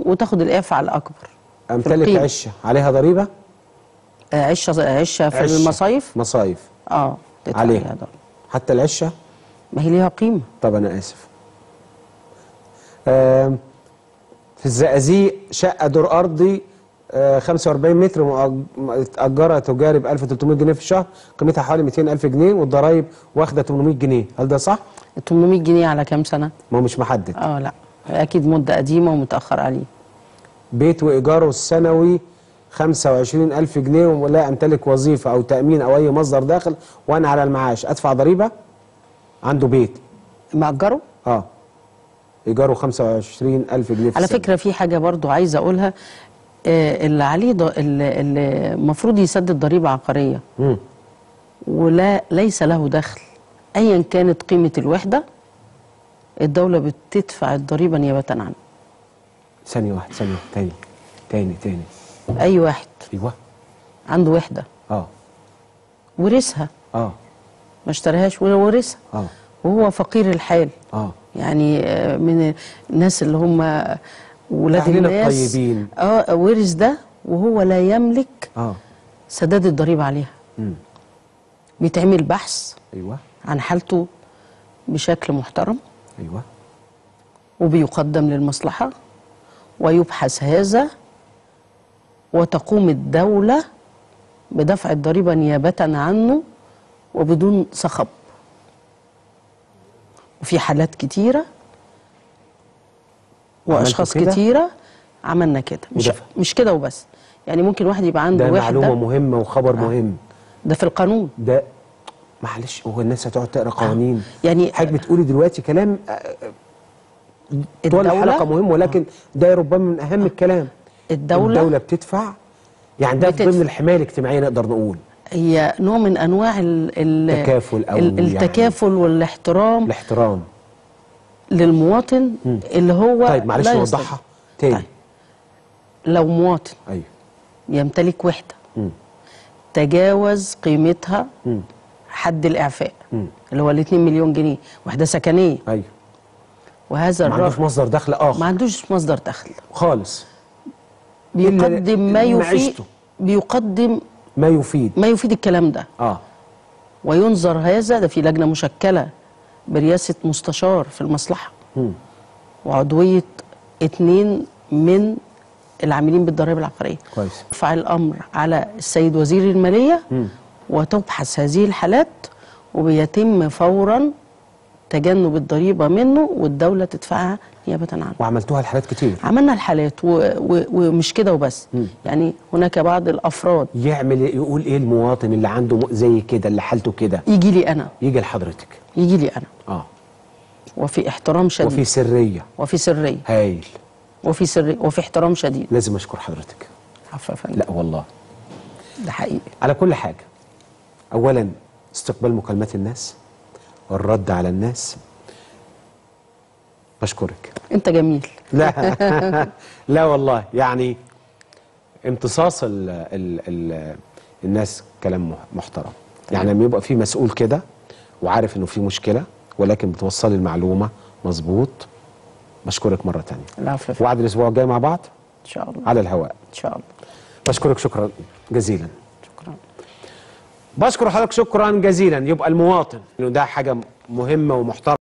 وتاخد الاعفاء على الاكبر امتلك القيمة. عشه عليها ضريبه آه، عشه عشه في عشة. المصايف مصايف اه تدفع عليها. عليها ضريبة. حتى العشه ما هي ليها قيمه طب انا اسف آم، في الزقازيق شقه دور ارضي آه، 45 متر مؤج- متأجرة تجاري ب 1300 جنيه في الشهر قيمتها حوالي 200 ألف جنيه والضرايب واخدة 800 جنيه هل ده صح؟ 800 جنيه على كام سنه ما هو مش محدد اه لا اكيد مده قديمه ومتاخر عليه بيت وإيجاره السنوي 25 ألف جنيه ولا أمتلك وظيفة أو تأمين أو أي مصدر دخل وأنا على المعاش أدفع ضريبة عنده بيت مأجره اه إيجاره 25 ألف جنيه في على السنة. فكره في حاجه برضو عايزه اقولها آه، اللي عليه ض- اللي اللي المفروض يسدد ضريبه عقاريه مم. ولا ليس له دخل ايا كانت قيمه الوحده الدوله بتدفع الضريبه نيابه عنه ثانية واحدة ثانية واحدة. تاني تاني تاني اي واحد أيوه عنده وحده اه ورثها اه ما اشتراهاش ولا ورثها اه وهو فقير الحال اه يعني آه، من الناس اللي هم ولاد أهلنا الناس الطيبين. اه ورث ده وهو لا يملك اه سداد الضريبه عليها مم. بيتعمل بحث أيوه عن حالته بشكل محترم أيوه وبيقدم للمصلحة ويبحث هذا وتقوم الدولة بدفع الضريبة نيابة عنه وبدون صخب وفي حالات كتيرة وأشخاص كده؟ كتيرة عملنا كده مش, ودفع. مش كده وبس يعني ممكن واحد يبقى عنده ده وحدة معلومة مهمة وخبر مهم ده في القانون ده معلش هو الناس هتقعد تقرا قوانين يعني حضرتك بتقولي دلوقتي كلام آه، طول الدولة الحلقة مهم ولكن ده ربما من أهم الكلام الدولة الدولة بتدفع يعني ده في بتدفع. ضمن الحماية الاجتماعية نقدر نقول هي نوع من أنواع ال ال التكافل أو ال- يعني التكافل والاحترام الاحترام للمواطن اللي هو طيب معلش لا نوضحها يستطيع. تاني طيب. لو مواطن أيوه يمتلك وحدة مم. تجاوز قيمتها مم. حد الإعفاء مم. اللي هو ال 2 مليون جنيه وحدة سكنية أيوه وهذا ما عندوش الرجل مصدر دخل آخر ما عندوش مصدر دخل خالص بيقدم ما يفيد معيشته. بيقدم ما يفيد ما يفيد الكلام ده اه وينظر هذا ده في لجنة مشكلة برئاسة مستشار في المصلحة مم. وعضوية اتنين من العاملين بالضرائب العقارية كويس يرفع الأمر على السيد وزير المالية مم. وتبحث هذه الحالات وبيتم فورا تجنب الضريبة منه والدولة تدفعها نيابة عنه وعملتوها لحالات كتير عملنا الحالات و... و... ومش كده وبس يعني هناك بعض الأفراد يعمل يقول ايه المواطن اللي عنده م- زي كده اللي حالته كده يجي لي أنا يجي لحضرتك يجي لي أنا اه وفي احترام شديد وفي سريه وفي سرية هايل وفي سرية وفي احترام شديد لازم اشكر حضرتك عفوا يا فندم لا والله ده حقيقي على كل حاجه اولا استقبال مكالمات الناس والرد على الناس بشكرك أنت جميل لا لا والله يعني امتصاص ال ال ال الناس كلام مح- محترم يعني لما يبقى في مسؤول كده وعارف انه في مشكله ولكن بتوصلي المعلومه مظبوط بشكرك مره تانية العفو يا فندم. وعد الاسبوع الجاي مع بعض إن شاء الله على الهواء إن شاء الله بشكرك شكرا جزيلا شكرا بشكر حضرتك شكرا جزيلا يبقى المواطن انه ده حاجه مهمه ومحترمه